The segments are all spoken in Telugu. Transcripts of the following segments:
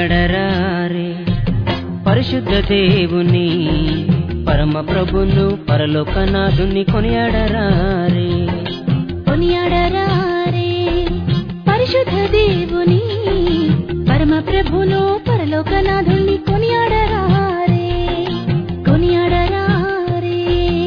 కొనియాడరారే పరిశుద్ధ దేవుని పరమ ప్రభును పరలోకనాథుని కొనియాడరారే కొనియాడరారే పరిశుద్ధ దేవుని పరమ ప్రభును పరలోకనాథుని కొనియాడరారే కొనియాడరారే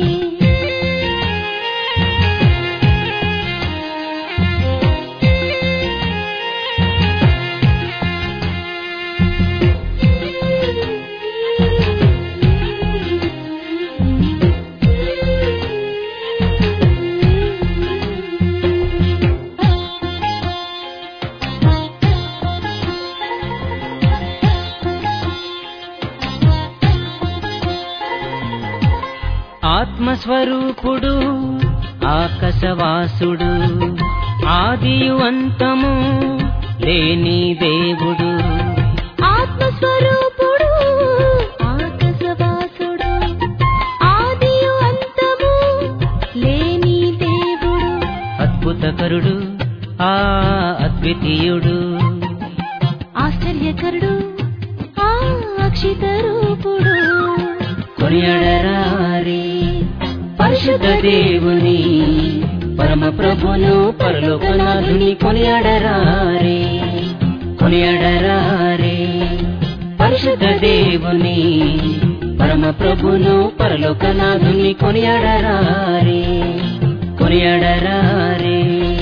ఆత్మస్వరూపుడు ఆకాశవాసుడు ఆదియు అంతము లేని దేవుడు ఆత్మస్వరూపుడు ఆకాశవాసుడు ఆదియు అంతము లేని దేవుడు అద్భుతకరుడు ఆ అద్వితీయుడు ఆశ్చర్యకరుడు ఆ అక్షిత రూపుడు కొనియాడరారే పరిశుద్ధ దేవుని పరమ ప్రభును పరలోకనాథుని కొనియాడరారే కొనియాడరారే పరిశుద్ధ దేవుని పరమ ప్రభును పరలోకనాథుని కొనియాడరారే కొనియాడరారే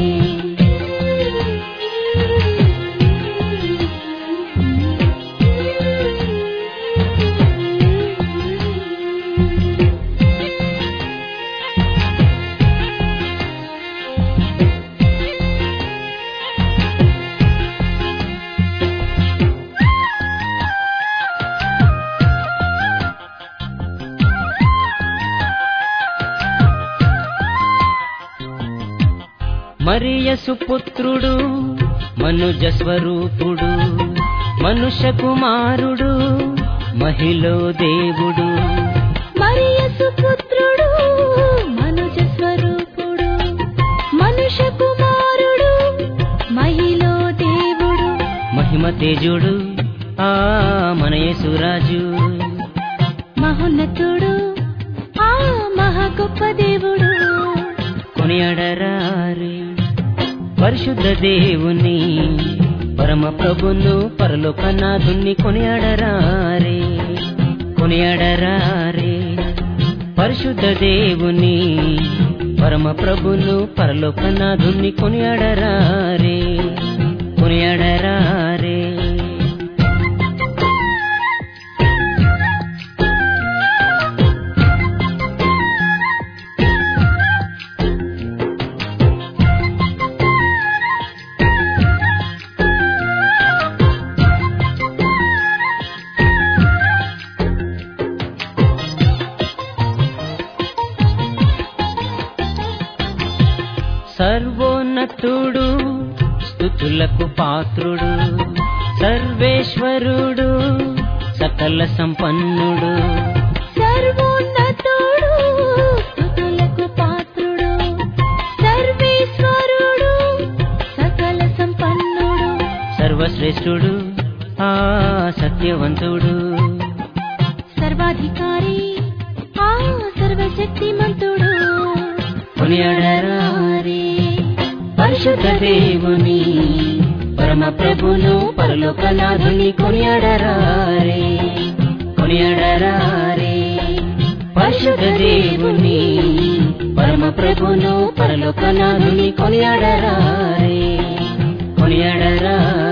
మరియ సుపుత్రుడు మనుజ స్వరూపుడు మనుష్య కుమారుడు మహిళ దేవుడు మరియ సుపుత్రుడు మనుజ స్వరూపుడు మనుష్య కుమారుడు మహిలో దేవుడు మహిమ తేజుడు ఆ మన యేసురాజు మహోన్నతుడు ఆ మహా గొప్ప దేవుడు కొనియాడరారే పరిశుద్ధ దేవుని పరమ ప్రభును పరలోకనాథుని కొనియాడరారే కొనియాడరారే పరిశుద్ధ దేవుని పరమ ప్రభును పరలోకనాథుని కొనియాడరారే కొనియాడరారే సర్వోన్నతుడు స్థుతులకు పాత్రుడు సర్వేశ్వరుడు సకల సంపన్నుడు సర్వోన్నతుడు స్తుతులకు పాత్రుడు సర్వేశ్వరుడు సకల సంపన్నుడు సర్వశ్రేష్ఠుడు ఆ సత్యవంతుడు సర్వాధికారి ఆ సర్వశక్తిమంతుడు కొనియాడరారే పరిశుద్ధ దేవుని పరమ ప్రభును పరలోకనాథుని కొనియాడరారే కొనియాడరారే పరిశుద్ధ దేవుని పరమ ప్రభును పరలోకనాథుని కొనియాడరారే కొనియాడరారే